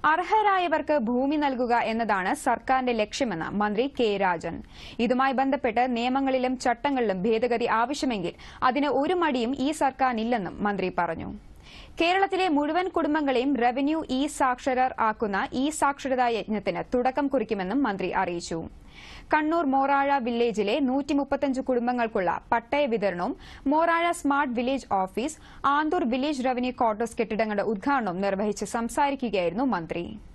അർഹരായവർക്ക് ഭൂമി നൽകുക എന്നതാണ് സർക്കാരിന്റെ ലക്ഷ്യമെന്ന് മന്ത്രി കെ രാജൻ ഇതുമായി ബന്ധപ്പെട്ട് നിയമങ്ങളിലും ചട്ടങ്ങളിലും ഭേദഗതി ആവശ്യമെങ്കിൽ അതിന് ഒരു മടിയും ഈ സർക്കാരിനില്ലെന്നും മന്ത്രി പറഞ്ഞു കേരളത്തിലെ മുഴുവൻ കുടുംബങ്ങളെയും റവന്യൂ ഇ സാക്ഷരർ ആക്കുന്ന ഇ സാക്ഷരതാ യജ്ഞത്തിന് തുടക്കം കുറിക്കുമെന്നും മന്ത്രി അറിയിച്ചു കണ്ണൂർ മോറാഴ വില്ലേജിലെ നൂറ്റി മുപ്പത്തഞ്ച് കുടുംബങ്ങൾക്കുള്ള പട്ടയ വിതരണവും Morazha smart village office Anthoor village revenue quarters കെട്ടിടങ്ങളുടെ ഉദ്ഘാടനവും നിർവഹിച്ച് സംസാരിക്കുകയായിരുന്നു മന്ത്രി